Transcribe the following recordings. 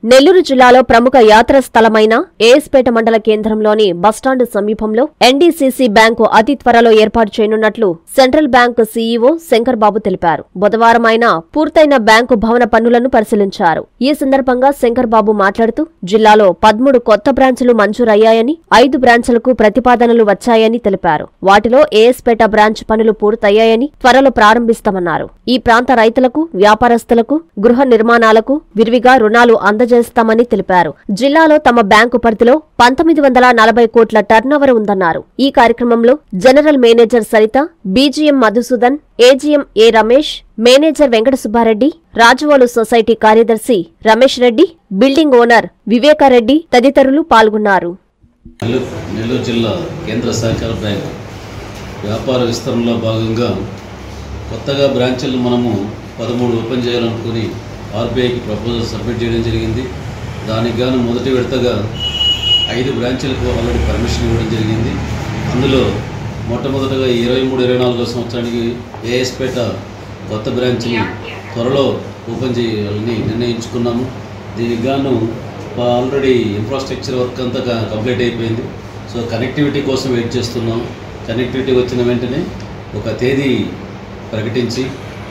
నెల్లూరు జిల్లాలో ప్రముఖ యాత్ర స్థలమైన ఏఎస్పేట మండల కేంద్రంలోని బస్టాండ్ సమీపంలో ఎన్డీసీసీ బ్యాంకు అతి త్వరలో ఏర్పాటు చేయనున్నట్లు central bank CEO Shankar Babu తెలిపారు బుధవారం ఆయన పూర్తయిన బ్యాంకు భవన పనులను పరిశీలించారు ఈ సందర్భంగా శంకర్ బాబు మాట్లాడుతూ జిల్లాలో పదమూడు కొత్త బ్రాంచులు మంజూరయ్యాయని ఐదు బ్రాంచులకు ప్రతిపాదనలు వచ్చాయని తెలిపారు వాటిలో ఏఎస్పేట బ్రాంచ్ పనులు పూర్తయ్యాయని త్వరలో ప్రారంభిస్తామన్నారు ఈ ప్రాంత రైతులకు వ్యాపారస్తులకు గృహ నిర్మాణాలకు విరివిగా రుణాలు అందజేస్తామని తెలిపారు జిల్లాలో తమ బ్యాంకు పరిధిలో పంతొమ్మిది వందల నలభై కోట్ల టర్నోవర్ ఉందన్నారు ఈ కార్యక్రమంలో general manager Saritha BGM Madhusudan AGM A Ramesh manager Venkata Subbareddy Rajavolu society కార్యదర్శి రమేష్ రెడ్డి బిల్డింగ్ ఓనర్ వివేకారెడ్డి తదితరులు పాల్గొన్నారు నెల్లూరు నెల్లూరు జిల్లా కేంద్ర సహకార బ్యాంక్ వ్యాపార విస్తరణలో భాగంగా కొత్తగా బ్రాంచీలు మనము పదమూడు ఓపెన్ చేయాలనుకుని ఆర్బీఐకి ప్రపోజల్ సబ్మిట్ చేయడం జరిగింది దానికి గాను మొదటి విడతగా ఐదు బ్రాంచీలకు ఆల్రెడీ పర్మిషన్ ఇవ్వడం జరిగింది అందులో మొట్టమొదటగా ఇరవై మూడు ఇరవై నాలుగో సంవత్సరానికి ఏఎస్పేట కొత్త బ్రాంచ్ని త్వరలో ఓపెన్ చేయాలని నిర్ణయించుకున్నాము దీనికి గాను ఆల్రెడీ ఇన్ఫ్రాస్ట్రక్చర్ వర్క్ అంతా క- కంప్లీట్ అయిపోయింది సో కనెక్టివిటీ కోసం వెయిట్ చేస్తున్నాం కనెక్టివిటీ వచ్చిన వెంటనే ఒక తేదీ ప్రకటించి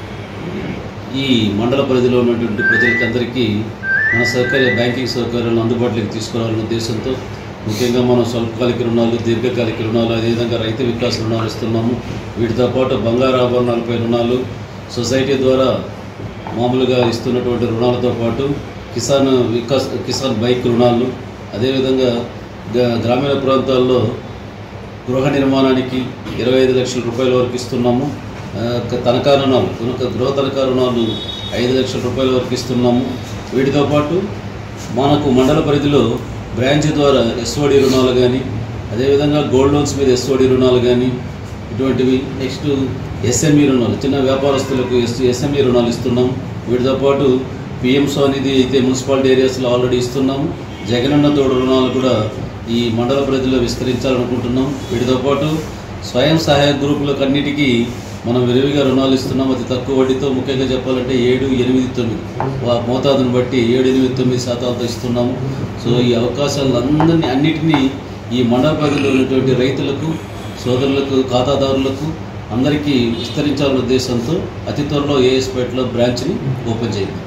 ఈ మండల పరిధిలో ఉన్నటువంటి ప్రజలకందరికీ మన సౌకర్య బ్యాంకింగ్ సౌకర్యాలను అందుబాటులోకి తీసుకురావాలనే ఉద్దేశంతో ముఖ్యంగా మనం స్వల్పకాలిక రుణాలు దీర్ఘకాలిక రుణాలు అదేవిధంగా రైతు వికాస్ రుణాలు ఇస్తున్నాము వీటితో పాటు బంగారు ఆభరణాలపై రుణాలు సొసైటీ ద్వారా మామూలుగా ఇస్తున్నటువంటి రుణాలతో పాటు కిసాన్ వికాస్ కిసాన్ బైక్ రుణాలు అదేవిధంగా గ- గ్రామీణ ప్రాంతాల్లో గృహ నిర్మాణానికి ఇరవై ఐదు లక్షల రూపాయల వరకు ఇస్తున్నాము ఆ, క- తనఖా రుణాలు కనుక గృహ తనఖా రుణాలు ఐదు లక్షల రూపాయల వరకు ఇస్తున్నాము వీటితో పాటు మనకు మండల పరిధిలో బ్రాంచ్ ద్వారా ఎస్ఓడి రుణాలు కానీ అదేవిధంగా గోల్డ్ లోన్స్ మీద ఎస్ఓడి రుణాలు కానీ ఇటువంటివి నెక్స్ట్ ఎస్ఎంఈ రుణాలు చిన్న వ్యాపారస్తులకు ఎస్ ఎస్ఎంఈ రుణాలు ఇస్తున్నాం వీటితో పాటు పిఎం స్వానిధి అయితే మున్సిపాలిటీ ఏరియాస్లో ఆల్రెడీ ఇస్తున్నాము జగనన్న తోడు రుణాలు కూడా ఈ మండల పరిధిలో విస్తరించాలనుకుంటున్నాం వీటితో పాటు స్వయం సహాయక గ్రూపులకు అన్నిటికీ మనం విరివిగా రుణాలు ఇస్తున్నాం అతి తక్కువ వడ్డీతో ముఖ్యంగా చెప్పాలంటే ఏడు ఎనిమిది తొమ్మిది వా మోతాదును బట్టి ఏడు ఎనిమిది తొమ్మిది శాతాలతో ఇస్తున్నాము సో ఈ అవకాశాలందరినీ అన్నిటినీ ఈ మండల పరిధిలో ఉన్నటువంటి రైతులకు సోదరులకు ఖాతాదారులకు అందరికీ విస్తరించాలనే ఉద్దేశంతో అతి త్వరలో ఏఎస్పేటలో బ్రాంచ్ని ఓపెన్ చేయబోతున్నాం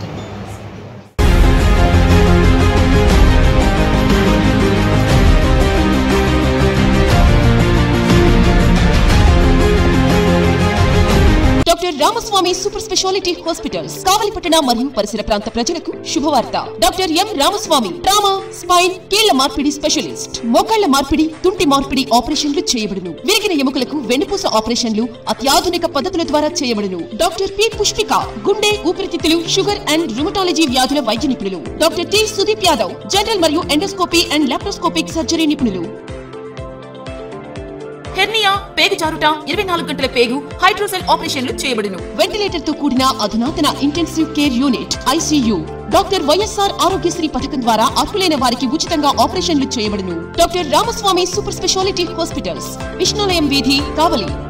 doctor Ramaswamy super speciality hospitals కావలిపట్టణ మరియు పరిసర ప్రాంత ప్రజలకు శుభవార్త doctor M Ramaswamy trauma spine కీళ్ల మార్పిడి స్పెషలిస్ట్ మోకాళ్ల మార్పిడి తుంటి మార్పిడి ఆపరేషన్లు చేయబడును విరిగిన ఎముకలకు వెన్నుపూస ఆపరేషన్లు అత్యాధునిక పద్ధతుల ద్వారా చేయబడును డాక్టర్ పి పుష్పిక గుండె ఊపిరితిత్తులు షుగర్ అండ్ రుమటాలజీ వ్యాధుల వైద్య నిపుణులు doctor T Sudeep Yadav general మరియు ఎండోస్కోపీ అండ్ లాప్రోస్కోపిక్ సర్జరీ నిపుణులు హెర్నియా పేగు జారుట ఇరవై నాలుగు గంటల పేగు హైడ్రోసెల్ ఆపరేషన్లు చేయబడును వెంటిలేటర్ తో కూడిన అధునాతన intensive care unit ICU doctor YSR Aarogyasri పథకం ద్వారా అర్హులైన వారికి ఉచితంగా ఆపరేషన్లు చేయబడును doctor Ramaswamy super speciality hospitals Vishnulayam వీధి కావలి